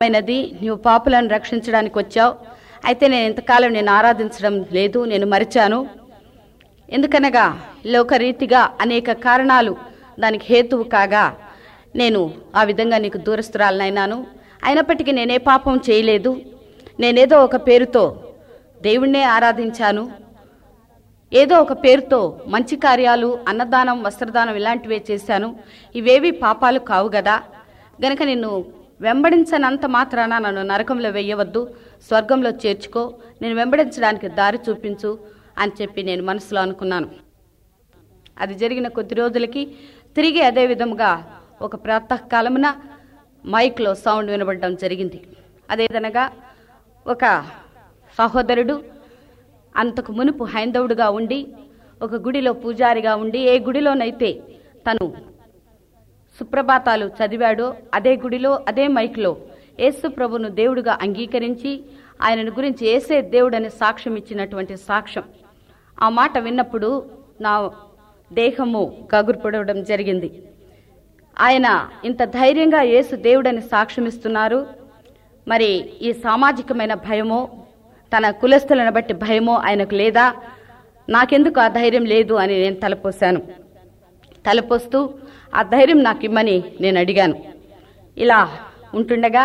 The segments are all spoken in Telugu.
అయినది నీవు పాపులను రక్షించడానికి వచ్చావు అయితే నేను ఇంతకాలం నేను ఆరాధించడం లేదు నేను మరిచాను ఎందుకనగా లోకరీతిగా అనేక కారణాలు దానికి హేతువు కాగా నేను ఆ విధంగా నీకు దూరస్తురాలనైనాను అయినప్పటికీ నేనే పాపం చేయలేదు నేనేదో ఒక పేరుతో దేవుణ్ణే ఆరాధించాను ఏదో ఒక పేరుతో మంచి కార్యాలు అన్నదానం వస్త్రదానం ఇలాంటివే చేశాను ఇవేవి పాపాలు కావు కదా గనక నిన్ను వెంబడించనంత మాత్రాన నన్ను నరకంలో వెయ్యవద్దు స్వర్గంలో చేర్చుకో నేను వెంబడించడానికి దారి చూపించు అని చెప్పి నేను మనసులో అనుకున్నాను అది జరిగిన కొద్ది రోజులకి తిరిగి అదే విధముగా ఒక ప్రాతకాలమున మైక్లో సౌండ్ వినబడడం జరిగింది అదేదనగా ఒక సహోదరుడు అంతకు మునుపు హైందవుడుగా ఉండి ఒక గుడిలో పూజారిగా ఉండి ఏ గుడిలోనైతే తను సుప్రభాతాలు చదివాడో అదే గుడిలో అదే మైక్లో యేసు ప్రభును దేవుడుగా అంగీకరించి ఆయనను గురించి ఏసే దేవుడని సాక్ష్యం ఇచ్చినటువంటి సాక్ష్యం ఆ మాట విన్నప్పుడు నా దేహము గగురుపడవడం జరిగింది ఆయన ఇంత ధైర్యంగా యేసు దేవుడని సాక్ష్యం ఇస్తున్నారు మరి ఈ సామాజికమైన భయమో తన కులస్తులను బట్టి భయమో ఆయనకు లేదా నాకెందుకు ఆ ధైర్యం లేదు అని నేను తలపోశాను తలపోస్తూ ఆ ధైర్యం నాకు ఇమ్మని నేను అడిగాను ఇలా ఉంటుండగా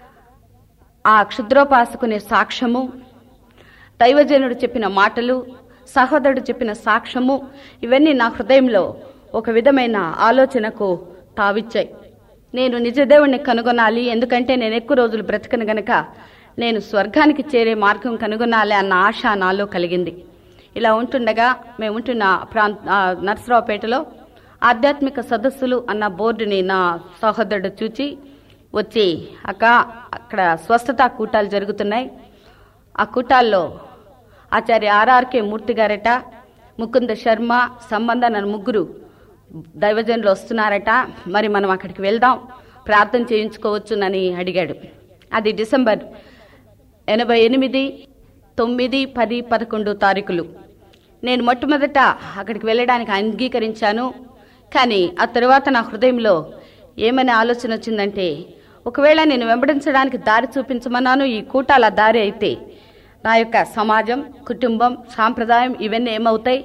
ఆ క్షుద్రోపాసకునే సాక్ష్యము దైవజనుడు చెప్పిన మాటలు సహోదరుడు చెప్పిన సాక్ష్యము ఇవన్నీ నా హృదయంలో ఒక విధమైన ఆలోచనకు తావిచ్చాయి నేను నిజదేవుణ్ణి కనుగొనాలి ఎందుకంటే నేను ఎక్కువ రోజులు బ్రతకను గనక నేను స్వర్గానికి చేరే మార్గం కనుగొనాలి అన్న ఆశ నాలో కలిగింది ఇలా ఉంటుండగా మేము ఉంటున్న ప్రాంత ఆ, నర్సరావుపేటలో ఆధ్యాత్మిక సదస్సులు అన్న బోర్డుని నా సహోదరుడు చూచి వచ్చి అక్క అక్కడ స్వస్థత కూటాలు జరుగుతున్నాయి ఆ కూటాల్లో ఆచార్య ఆర్ఆర్కే మూర్తి గారట ముకుంద శర్మ సంబంధ నన్ను ముగ్గురు దైవజనులు వస్తున్నారట మరి మనం అక్కడికి వెళ్దాం ప్రార్థన చేయించుకోవచ్చునని అడిగాడు అది డిసెంబర్ ఎనభై ఎనిమిది తొమ్మిది పది పదకొండు తారీఖులు నేను మొట్టమొదట అక్కడికి వెళ్ళడానికి అంగీకరించాను కానీ ఆ తర్వాత నా హృదయంలో ఏమనే ఆలోచన వచ్చిందంటే ఒకవేళ నేను వెంబడించడానికి దారి చూపించమన్నాను ఈ కూటాల దారి అయితే నా యొక్క సమాజం కుటుంబం సాంప్రదాయం ఇవన్నీ ఏమవుతాయి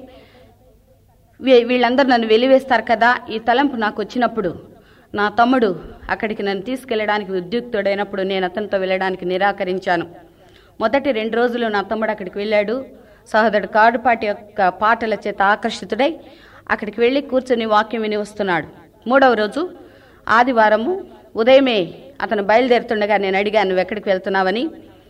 వీ- వీళ్ళందరూ నన్ను వెలివేస్తారు కదా ఈ తలంపు నాకు వచ్చినప్పుడు నా తమ్ముడు అక్కడికి నన్ను తీసుకెళ్ళడానికి ఉద్యుక్తుడైనప్పుడు నేను అతనితో వెళ్ళడానికి నిరాకరించాను మొదటి రెండు రోజులు నా తమ్ముడు అక్కడికి వెళ్ళాడు సహోదరుడు కాడుపాటి యొక్క పాటల చేత ఆకర్షితుడై అక్కడికి వెళ్ళి కూర్చొని వాక్యం విని వస్తున్నాడు మూడవ రోజు ఆదివారము ఉదయమే అతను బయలుదేరుతుండగా నేను అడిగాను నువ్వు ఎక్కడికి వెళ్తున్నావని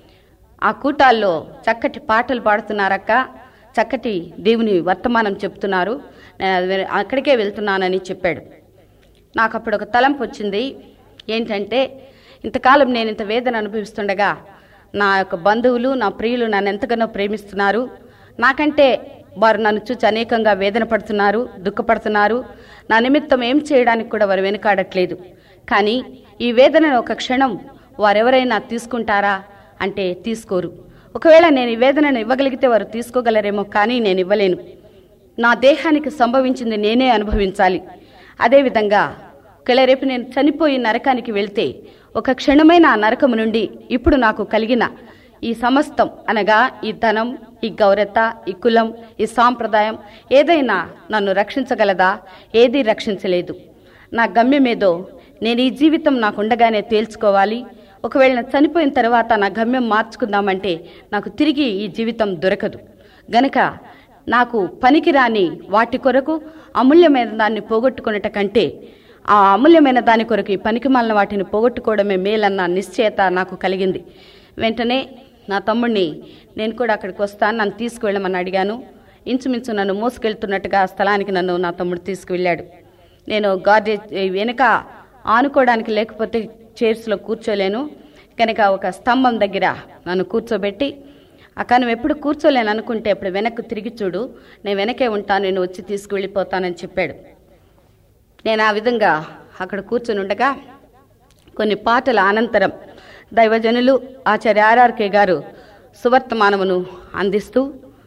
ఆ కూటాల్లో చక్కటి పాటలు పాడుతున్నారక్క చక్కటి దేవుని వర్తమానం చెప్తున్నారు నేను అది విన- అక్కడికే వెళ్తున్నానని చెప్పాడు నాకు అప్పుడు ఒక తలంపు వచ్చింది ఏంటంటే ఇంతకాలం నేను ఇంత వేదన అనుభవిస్తుండగా నా యొక్క బంధువులు నా ప్రియులు నన్ను ఎంతగానో ప్రేమిస్తున్నారు నాకంటే వారు నన్ను చూసి అనేకంగా వేదన పడుతున్నారు దుఃఖపడుతున్నారు నా నిమిత్తం ఏం చేయడానికి కూడా వారు వెనుకాడట్లేదు కానీ ఈ వేదనను ఒక క్షణం వారెవరైనా తీసుకుంటారా అంటే తీసుకోరు ఒకవేళ నేను ఈ వేదనను ఇవ్వగలిగితే వారు తీసుకోగలరేమో కానీ నేను ఇవ్వలేను నా దేహానికి సంభవించింది నేనే అనుభవించాలి అదేవిధంగా ఒకవేళ రేపు నేను చనిపోయి నరకానికి వెళ్తే ఒక క్షణమైన ఆ నరకము నుండి ఇప్పుడు నాకు కలిగిన ఈ సమస్తం అనగా ఈ ధనం ఈ గౌరత ఈ కులం ఈ సాంప్రదాయం ఏదైనా నన్ను రక్షించగలదా ఏదీ రక్షించలేదు నా గమ్యమేదో నేను ఈ జీవితం నాకు ఉండగానే తేల్చుకోవాలి ఒకవేళ నేను చనిపోయిన తర్వాత నా గమ్యం మార్చుకుందామంటే నాకు తిరిగి ఈ జీవితం దొరకదు గనక నాకు పనికిరాని వాటి కొరకు అమూల్యమైన దాన్ని పోగొట్టుకునేట కంటే ఆ అమూల్యమైన దాని కొరకు ఈ పనికిమాలిన వాటిని పోగొట్టుకోవడమే మేలన్న నిశ్చయత నాకు కలిగింది వెంటనే నా తమ్ముడిని నేను కూడా అక్కడికి వస్తాను నన్ను తీసుకువెళ్ళమని అడిగాను ఇంచుమించు నన్ను మోసుకెళ్తున్నట్టుగా ఆ స్థలానికి నన్ను నా తమ్ముడు తీసుకువెళ్ళాడు నేను గార్డేజ్ వెనుక ఆనుకోవడానికి లేకపోతే చైర్స్లో కూర్చోలేను కనుక ఒక స్తంభం దగ్గర నన్ను కూర్చోబెట్టి అక్క నువ్వు ఎప్పుడు కూర్చోలేను అనుకుంటే ఇప్పుడు వెనక్కి తిరిగి చూడు నేను వెనకే ఉంటాను నేను వచ్చి తీసుకువెళ్ళిపోతానని చెప్పాడు నేను ఆ విధంగా అక్కడ కూర్చొని ఉండగా కొన్ని పాటల అనంతరం దైవజనులు ఆచార్య ఆర్ఆర్కే గారు సువర్తమానమును అందిస్తూ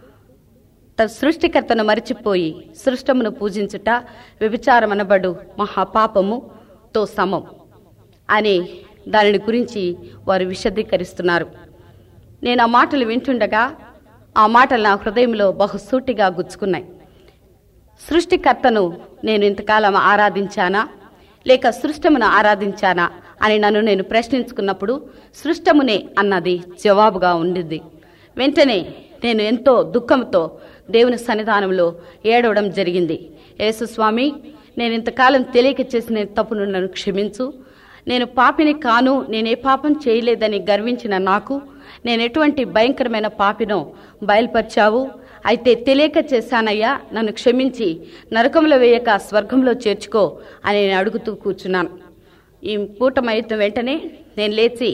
తన సృష్టికర్తను మరిచిపోయి సృష్టమును పూజించుట వ్యభిచారమనబడు మహాపాపముతో సమం అని దానిని గురించి వారు విశదీకరిస్తున్నారు నేను ఆ మాటలు వింటుండగా ఆ మాటలు నా హృదయంలో బహుసూటిగా గుచ్చుకున్నాయి సృష్టికర్తను నేను ఇంతకాలం ఆరాధించానా లేక సృష్టమును ఆరాధించానా అని నన్ను నేను ప్రశ్నించుకున్నప్పుడు సృష్టమునే అన్నది జవాబుగా ఉండింది వెంటనే నేను ఎంతో దుఃఖంతో దేవుని సన్నిధానంలో ఏడవడం జరిగింది యేసు స్వామి నేను ఇంతకాలం తెలియక చేసిన తప్పును నన్ను క్షమించు నేను పాపిని కాను నేనే పాపం చేయలేదని గర్వించిన నాకు నేను ఎటువంటి భయంకరమైన పాపినో బయలుపరిచావు అయితే తెలియక చేశానయ్యా నన్ను క్షమించి నరకంలో వేయక స్వర్గంలో చేర్చుకో అని నేను అడుగుతూ కూర్చున్నాను ఈ పూటమైతే వెంటనే నేను లేచి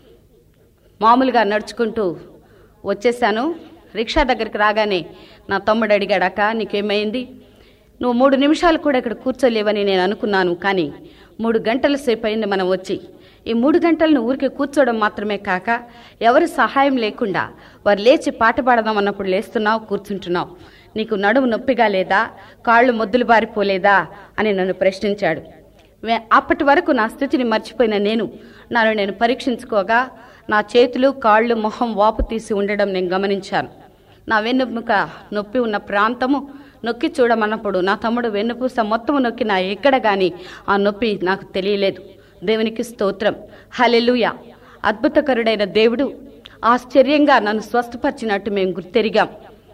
మామూలుగా నడుచుకుంటూ వచ్చేసాను రిక్షా దగ్గరికి రాగానే నా తమ్ముడు అడిగాడక నీకేమైంది నువ్వు మూడు నిమిషాలు కూడా ఇక్కడ కూర్చోలేవని నేను అనుకున్నాను కానీ మూడు గంటల సేపు అయింది మనం వచ్చి ఈ మూడు గంటలను ఊరికే కూర్చోవడం మాత్రమే కాక ఎవరి సహాయం లేకుండా వారు లేచి పాట పాడదాం అన్నప్పుడు లేస్తున్నావు కూర్చుంటున్నావు నీకు నడుము నొప్పిగా లేదా కాళ్ళు మొద్దులు బారిపోలేదా అని నన్ను ప్రశ్నించాడు వే- అప్పటి వరకు నా స్థితిని మర్చిపోయిన నేను నన్ను నేను పరీక్షించుకోగా నా చేతులు కాళ్ళు మొహం వాపు తీసి ఉండడం నేను గమనించాను నా వెన్నుముక నొప్పి ఉన్న ప్రాంతము నొక్కి చూడమన్నప్పుడు నా తమ్ముడు వెన్నుపూస మొత్తము నొక్కినా ఎక్కడ గాని ఆ నొప్పి నాకు తెలియలేదు దేవునికి స్తోత్రం హలెలుయ అద్భుతకరుడైన దేవుడు ఆశ్చర్యంగా నన్ను స్వస్థపరిచినట్టు మేము గుర్తెరిగాం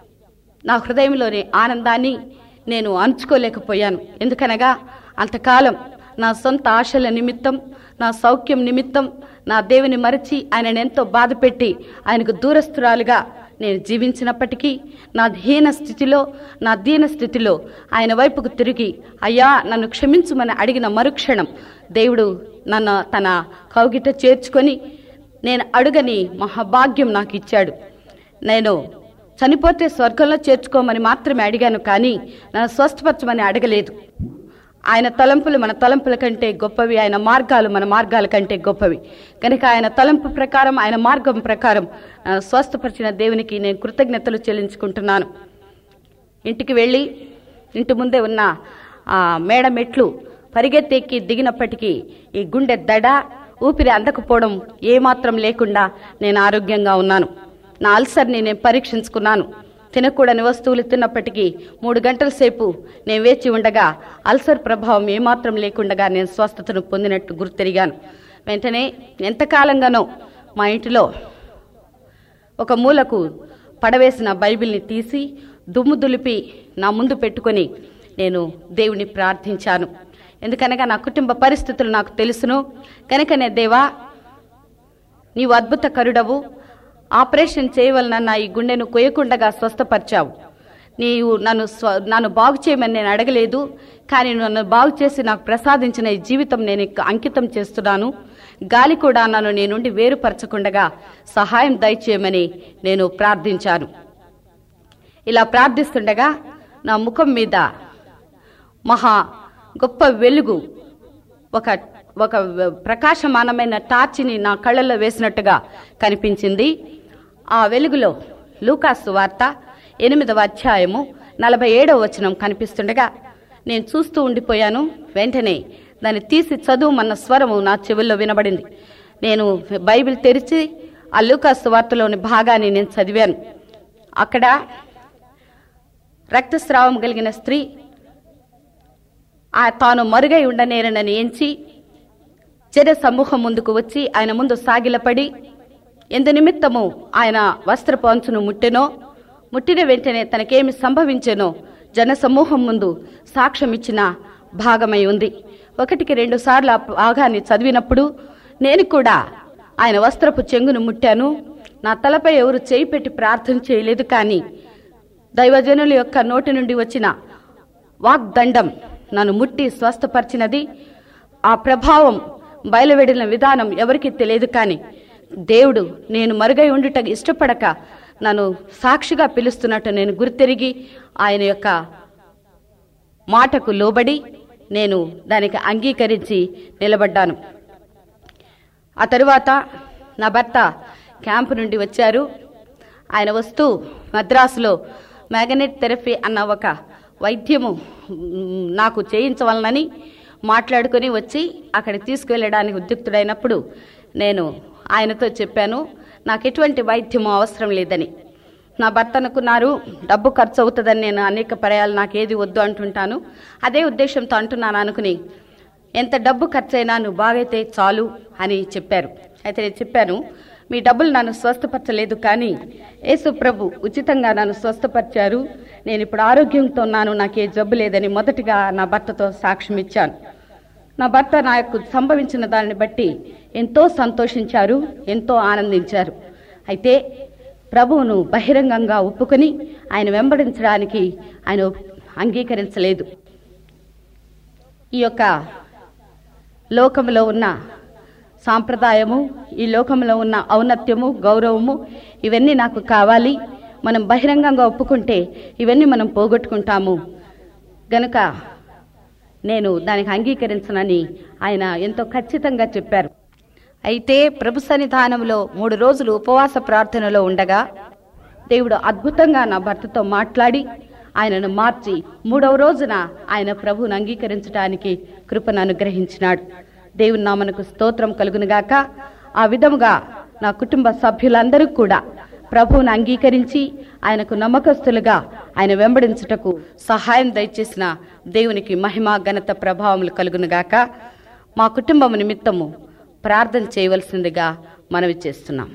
నా హృదయంలోని ఆనందాన్ని నేను అంచుకోలేకపోయాను ఎందుకనగా అంతకాలం నా సొంత ఆశల నిమిత్తం నా సౌఖ్యం నిమిత్తం నా దేవుని మరచి ఆయనను ఎంతో బాధపెట్టి ఆయనకు దూరస్తురాలుగా నేను జీవించినప్పటికీ నా హీన స్థితిలో నా దీన స్థితిలో ఆయన వైపుకు తిరిగి అయ్యా నన్ను క్షమించుమని అడిగిన మరుక్షణం దేవుడు నన్ను తన కౌగిట చేర్చుకొని నేను అడుగని మహాభాగ్యం నాకు ఇచ్చాడు నేను చనిపోతే స్వర్గంలో చేర్చుకోమని మాత్రమే అడిగాను కానీ నన్ను స్వస్థపరచమని అడగలేదు ఆయన తలంపులు మన తలంపుల కంటే గొప్పవి ఆయన మార్గాలు మన మార్గాల కంటే గొప్పవి కనుక ఆయన తలంపు ప్రకారం ఆయన మార్గం ప్రకారం నన్ను స్వస్థపరిచిన దేవునికి నేను కృతజ్ఞతలు చెల్లించుకుంటున్నాను ఇంటికి వెళ్ళి ఇంటి ముందే ఉన్న ఆ మేడ మెట్లు పరిగెత్తెక్కి దిగినప్పటికీ ఈ గుండె దడ ఊపిరి అందకపోవడం ఏమాత్రం లేకుండా నేను ఆరోగ్యంగా ఉన్నాను నా అల్సర్ని నేను పరీక్షించుకున్నాను తినకూడని వస్తువులు తిన్నప్పటికీ మూడు గంటల సేపు నేను వేచి ఉండగా అల్సర్ ప్రభావం ఏమాత్రం లేకుండగా నేను స్వస్థతను పొందినట్టు గుర్తెరిగాను వెంటనే ఎంతకాలంగానో మా ఇంటిలో ఒక మూలకు పడవేసిన బైబిల్ని తీసి దుమ్ము దులిపి నా ముందు పెట్టుకొని నేను దేవుని ప్రార్థించాను ఎందుకనగా నా కుటుంబ పరిస్థితులు నాకు తెలుసును కనుకనే దేవా నీవు అద్భుత కరుడవు ఆపరేషన్ చేయవలనన్న ఈ గుండెను కొయ్యకుండగా స్వస్థపరిచావు నీవు నన్ను స్వ నన్ను బాగు చేయమని నేను అడగలేదు కానీ నన్ను బాగు చేసి నాకు ప్రసాదించిన ఈ జీవితం నేను ఇక అంకితం చేస్తున్నాను గాలి కూడా నన్ను నీ నుండి వేరుపరచకుండగా సహాయం దయచేయమని నేను ప్రార్థించాను ఇలా ప్రార్థిస్తుండగా నా ముఖం మీద మహా గొప్ప వెలుగు ఒక ఒక ప్రకాశమానమైన టార్చిని నా కళ్ళల్లో వేసినట్టుగా కనిపించింది ఆ వెలుగులో లూకాసు వార్త ఎనిమిదవ అధ్యాయము నలభై ఏడవ వచనం కనిపిస్తుండగా నేను చూస్తూ ఉండిపోయాను వెంటనే దాన్ని తీసి చదువుమన్న స్వరము నా చెవుల్లో వినబడింది నేను బైబిల్ తెరిచి ఆ లూకాసు వార్తలోని భాగాన్ని నేను చదివాను అక్కడ రక్తస్రావం కలిగిన స్త్రీ ఆ తాను మరుగై ఉండనేరనని ఎంచి జన సమూహం ముందుకు వచ్చి ఆయన ముందు సాగిలపడి ఎందు నిమిత్తము ఆయన వస్త్రపు అంచును ముట్టెనో ముట్టిన వెంటనే తనకేమి సంభవించెనో జన సమూహం ముందు సాక్ష్యం ఇచ్చిన భాగమై ఉంది ఒకటికి రెండు సార్లు ఆ భాగాన్ని చదివినప్పుడు నేను కూడా ఆయన వస్త్రపు చెంగును ముట్టాను నా తలపై ఎవరు చేయి పెట్టి ప్రార్థన చేయలేదు కానీ దైవజనుల యొక్క నోటి నుండి వచ్చిన వాగ్దండం నన్ను ముట్టి స్వస్థపరిచినది ఆ ప్రభావం బయలువెడిన విధానం ఎవరికీ తెలియదు కానీ దేవుడు నేను మరుగై ఉండుట ఇష్టపడక నన్ను సాక్షిగా పిలుస్తున్నట్టు నేను గుర్తెరిగి ఆయన యొక్క మాటకు లోబడి నేను దానికి అంగీకరించి నిలబడ్డాను ఆ తరువాత నా భర్త క్యాంపు నుండి వచ్చారు ఆయన వస్తూ మద్రాసులో మ్యాగనెట్ థెరపీ అన్న ఒక వైద్యము మ్, నాకు చేయించవలనని మాట్లాడుకొని వచ్చి అక్కడికి తీసుకువెళ్ళడానికి ఉద్యుక్తుడైనప్పుడు నేను ఆయనతో చెప్పాను నాకు ఎటువంటి వైద్యము అవసరం లేదని నా భర్త అనుకున్నారు డబ్బు ఖర్చు అవుతుందని నేను అనేక పర్యాలు నాకు ఏది వద్దు అంటుంటాను అదే ఉద్దేశంతో అంటున్నాను అనుకుని ఎంత డబ్బు ఖర్చు అయినా నువ్వు బాగైతే చాలు అని చెప్పారు అయితే నేను చెప్పాను మీ డబ్బులు నన్ను స్వస్థపరచలేదు కానీ యేసు ప్రభు ఉచితంగా నన్ను స్వస్థపరిచారు నేను ఇప్పుడు ఆరోగ్యంతో ఉన్నాను నాకు ఏ జబ్బు లేదని మొదటిగా నా భర్తతో సాక్ష్యం ఇచ్చాను నా భర్త నాకు సంభవించిన దాన్ని బట్టి ఎంతో సంతోషించారు ఎంతో ఆనందించారు అయితే ప్రభువును బహిరంగంగా ఒప్పుకొని ఆయన వెంబడించడానికి ఆయన అంగీకరించలేదు ఈ యొక్క లోకంలో ఉన్న సాంప్రదాయము ఈ లోకంలో ఉన్న ఔన్నత్యము గౌరవము ఇవన్నీ నాకు కావాలి మనం బహిరంగంగా ఒప్పుకుంటే ఇవన్నీ మనం పోగొట్టుకుంటాము గనుక నేను దానికి అంగీకరించనని ఆయన ఎంతో ఖచ్చితంగా చెప్పారు అయితే ప్రభు సన్నిధానంలో మూడు రోజులు ఉపవాస ప్రార్థనలో ఉండగా దేవుడు అద్భుతంగా నా భర్తతో మాట్లాడి ఆయనను మార్చి మూడవ రోజున ఆయన ప్రభువును అంగీకరించడానికి కృపను అనుగ్రహించినాడు దేవుని నామనకు స్తోత్రం కలుగునుగాక ఆ విధముగా నా కుటుంబ సభ్యులందరూ కూడా ప్రభువును అంగీకరించి ఆయనకు నమ్మకస్తులుగా ఆయన వెంబడించుటకు సహాయం దయచేసిన దేవునికి మహిమ ఘనత ప్రభావములు కలుగునుగాక మా కుటుంబం నిమిత్తము ప్రార్థన చేయవలసిందిగా మనవి చేస్తున్నాం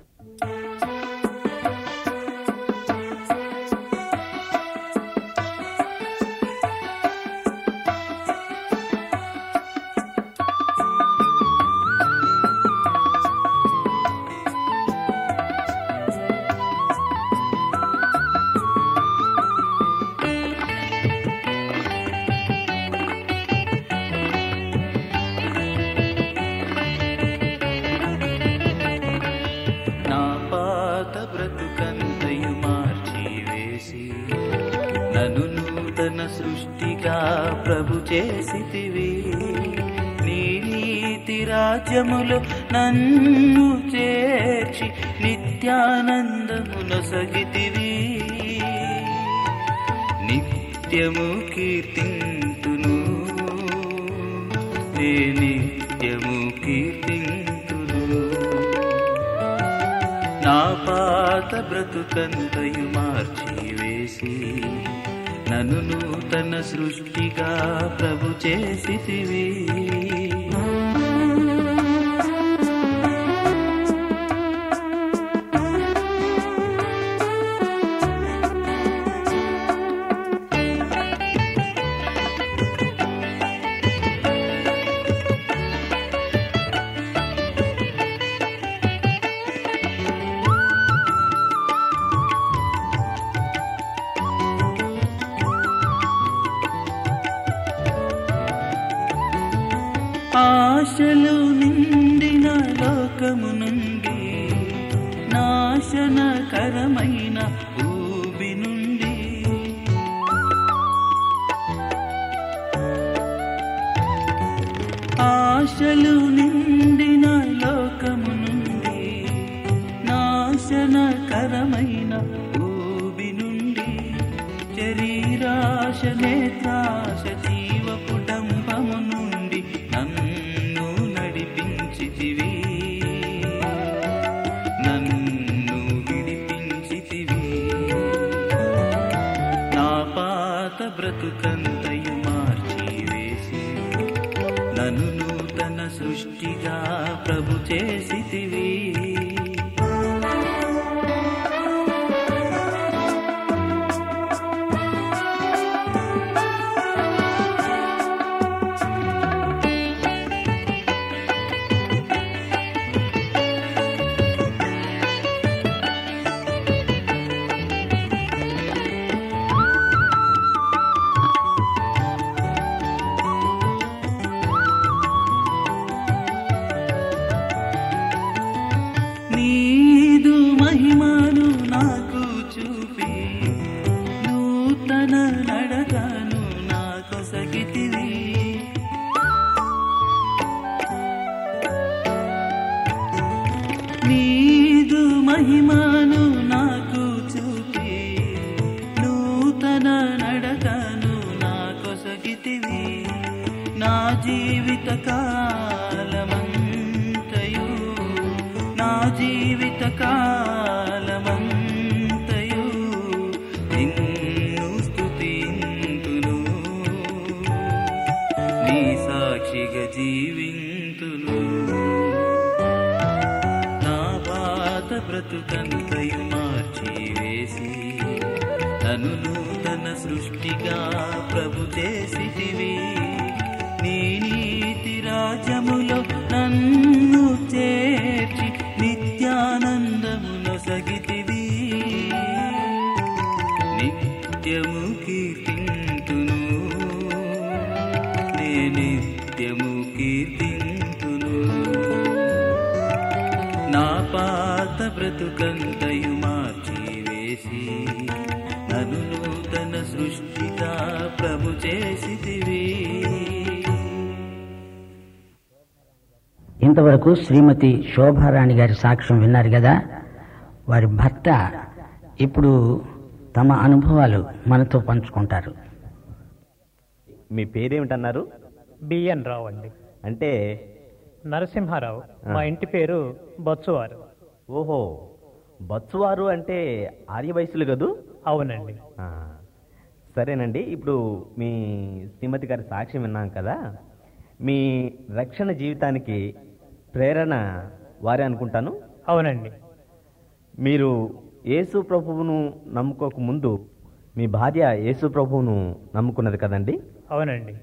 నా పాత బ్రతుకంతయు మార్చి వేసి నన్ను నూతన సృష్టిగా ప్రభు చేసితివి నీ నీతి రాజ్యములో నన్ను చేర్చి నిత్యానందమునొసగితివి నిత్యము కీర్తింతును నే నిత్యము కీర్తింతును నా పాత బ్రతుకంతయు మార్చి వేసి నన్ను నూతన సృష్టిగా ప్రభు చేసితివి ఆశలు నిండిన లోకము నుండి నాశనకరమైన ఊబి నుండి ఆశలు నిండిన లోకము నుండి నాశనకరమైన ఊబి నుండి శరీరాశ నేత్రాశ జీవ కుటుంబము నుండి నన్ను నడిపించితివి నన్ను విడిపించితివి నా పాత బ్రతుకంతయు మార్చి వేసి నన్ను నూతన సృష్టిగా ప్రభు చేసితివి నీదు మహిమను నాకు చూపి నూతన నడకను నాకొసగితివి నీదు మహిమను నాకు చూపి నూతన నడకను నాకొసగితివి నా జీవిత కాలమంతయు నా జీవిత కాలమంతయు నిన్ను స్తుతింతును నీ సాక్షిగా జీవింతును నా బాధ బ్రతుకంతయు మార్చివేసి తను నూతన సృష్టిగా ప్రభు చేసిటివి నీ నీతి రాజ్యములో నన్ను చేర్చి నిత్యానందమును సగితివి నిత్యము కీర్తింతును నే నిత్యము కీర్తింతును నా పాత బ్రతుకంతయు మార్చివేసి నన్ను నూతన సృష్టిగా ప్రభు చేసితివి ఇంతవరకు శ్రీమతి శోభారాణి గారి సాక్ష్యం విన్నారు కదా వారి భర్త ఇప్పుడు తమ అనుభవాలు మనతో పంచుకుంటారు మీ పేరేమిటన్నారు బిఎన్ రావు అండి అంటే నరసింహారావు మా ఇంటి పేరు బొత్సువారు ఓహో బత్సువారు అంటే ఆర్య వయసులు కదూ అవునండి ఆ, సరేనండి ఇప్పుడు మీ శ్రీమతి గారి సాక్ష్యం విన్నాం కదా మీ రక్షణ జీవితానికి ప్రేరణ వారే అనుకుంటాను అవునండి మీరు యేసు ప్రభువును నమ్ముకోక ముందు మీ భార్య యేసు ప్రభువును నమ్ముకున్నది కదండి అవునండి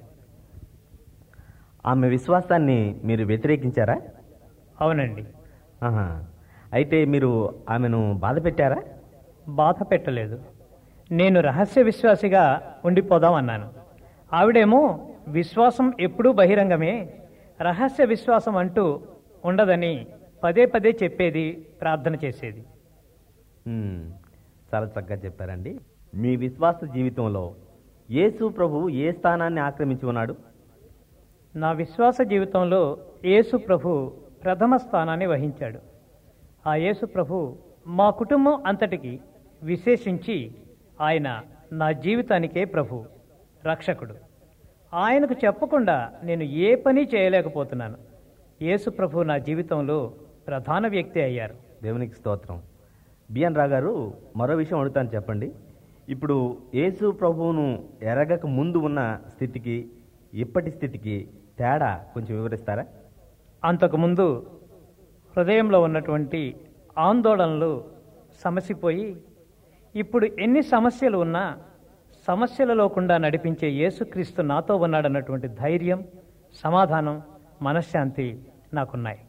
ఆమె విశ్వాసాన్ని మీరు వ్యతిరేకించారా అవునండి ఆహా. అయితే మీరు ఆమెను బాధ పెట్టారా బాధ పెట్టలేదు నేను రహస్య విశ్వాసిగా ఉండిపోదాం అన్నాను ఆవిడేమో విశ్వాసం ఎప్పుడూ బహిరంగమే రహస్య విశ్వాసం అంటూ ఉండదని పదే పదే చెప్పేది ప్రార్థన చేసేది మ్మ్. చాలా చక్కగా చెప్పారండి మీ విశ్వాస జీవితంలో యేసు ప్రభువు ఏ స్థానాన్ని ఆక్రమించి ఉన్నాడు నా విశ్వాస జీవితంలో యేసు ప్రభు ప్రథమ స్థానాన్ని వహించాడు ఆ యేసు ప్రభు మా కుటుంబం అంతటికి విశేషించి ఆయన నా జీవితానికే ప్రభు రక్షకుడు ఆయనకు చెప్పకుండా నేను ఏ పని చేయలేకపోతున్నాను యేసు ప్రభు నా జీవితంలో ప్రధాన వ్యక్తి అయ్యారు దేవునికి స్తోత్రం బిఎన్ రా గారు మరో విషయం అడుగుతాను చెప్పండి ఇప్పుడు యేసు ప్రభువును ఎరగక ముందు ఉన్న స్థితికి ఇప్పటి స్థితికి తేడా కొంచెం వివరిస్తారా అంతకుముందు హృదయంలో ఉన్నటువంటి ఆందోళనలు సమసిపోయి ఇప్పుడు ఎన్ని సమస్యలు ఉన్నా సమస్యలలోకుండా నడిపించే యేసుక్రీస్తు నాతో ఉన్నాడన్నటువంటి ధైర్యం సమాధానం మనశ్శాంతి నాకున్నాయి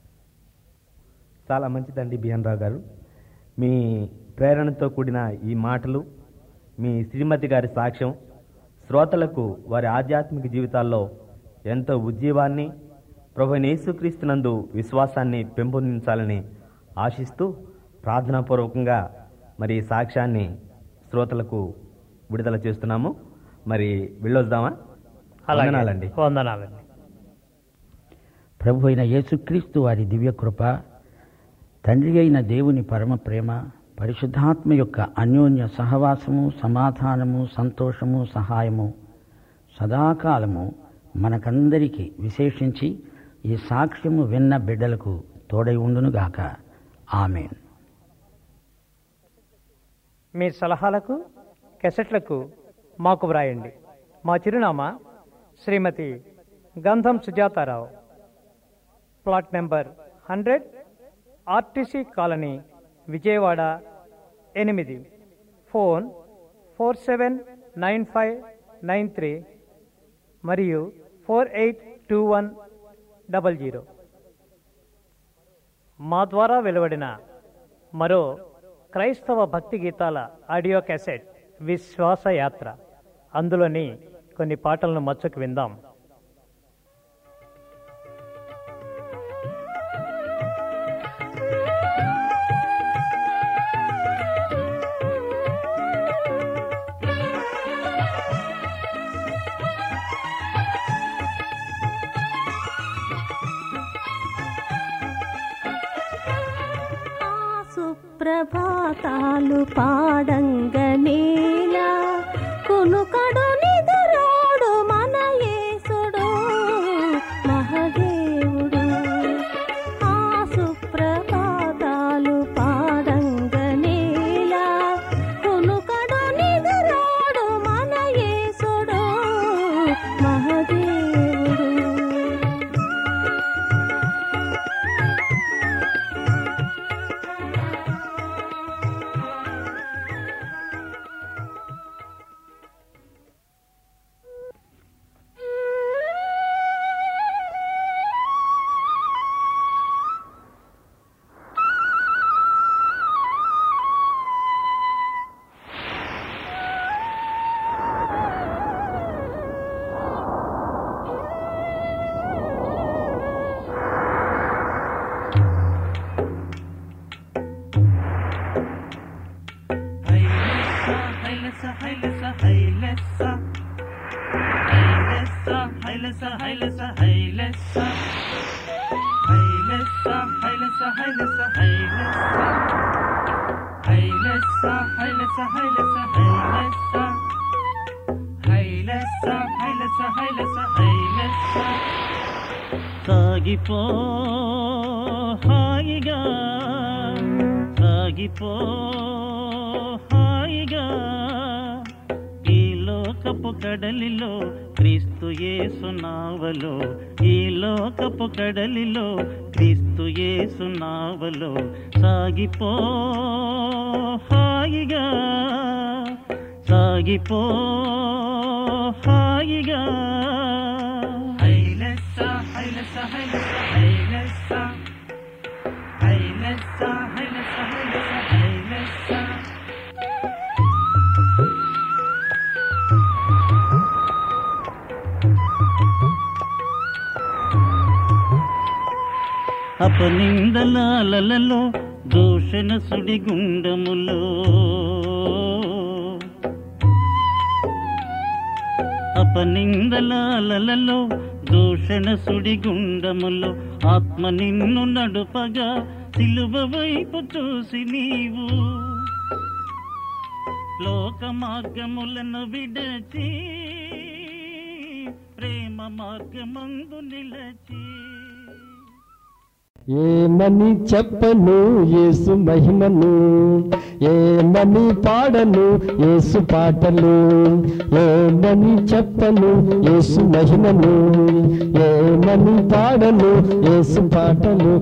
చాలా మంచిదండి బిఎన్ రావు గారు మీ ప్రేరణతో కూడిన ఈ మాటలు మీ శ్రీమతి గారి సాక్ష్యం శ్రోతలకు వారి ఆధ్యాత్మిక జీవితాల్లో ఎంతో ఉజ్జీవాన్ని ప్రభు యేసుక్రీస్తునందు విశ్వాసాన్ని పెంపొందించాలని ఆశిస్తూ ప్రార్థనాపూర్వకంగా మరి ఈ సాక్ష్యాన్ని శ్రోతలకు విడుదల చేస్తున్నాము మరి వెళ్ళొద్దామా అలాగే వందనాలండి వందనాలండి ప్రభు అయిన యేసుక్రీస్తు వారి దివ్యకృప తండ్రి అయిన దేవుని పరమ ప్రేమ పరిశుద్ధాత్మ యొక్క అన్యోన్య సహవాసము సమాధానము సంతోషము సహాయము సదాకాలము మనకందరికీ విశేషించి ఈ సాక్ష్యము విన్న బిడ్డలకు తోడై ఉండునుగాక ఆమెన్ మీ సలహాలకు కెసెట్లకు మాకు వ్రాయండి మా చిరునామా శ్రీమతి గంధం Sujatha Rao plot number hundred RTC colony Vijayawada ఎనిమిది phone four seven nine five nine three మరియు four eight two one double zero మా ద్వారా వెలువడిన మరో క్రైస్తవ భక్తి గీతాల ఆడియో క్యాసెట్ విశ్వాస యాత్ర అందులోని కొన్ని పాటలను మచ్చుకు విందాం ఆ సుప్రభాతాలు పాడంగనేలా కునుకడు నిదురోడు మన యేసుడు హైలెస్స హైలెస్స హైలెస్స హైలెస్స హైలెస్స హైలెస్స హైలెస్స హైలెస్స హైలెస్స హైలెస్స హైలెస్స హైలెస్స హైలెస్స హైలెస్స సాగిపో హాయిగా సాగిపో హాయిగా ఈ లోకపు కడలిలో క్రీస్తు యేసు నావలో ఈ లోకపు కడలిలో క్రీస్తు యేసు నావలో సాగిపో హాయిగా సాగిపో హాయిగా హైలెస్స హైలెస్స హైలెస్స హైలెస్స హైలెస్స హైలెస్స హైలెస్స హైలెస్స అపనిందలాలలో దూషణ సుడిగుండములో అపనిందలాలలో దూషణ సుడిగుండములో ఆత్మ నిన్ను నడుపగా సిలువ వైపు చూసి నీవు లోక మార్గములను విడచి ప్రేమ మార్గమందు నిలచి ఏమని చెప్పను యేసు మహిమను ఏమని పాడను యేసు పాటలు ఏమని చెప్పను యేసు మహిమను ఏమని పాడను యేసు పాటలు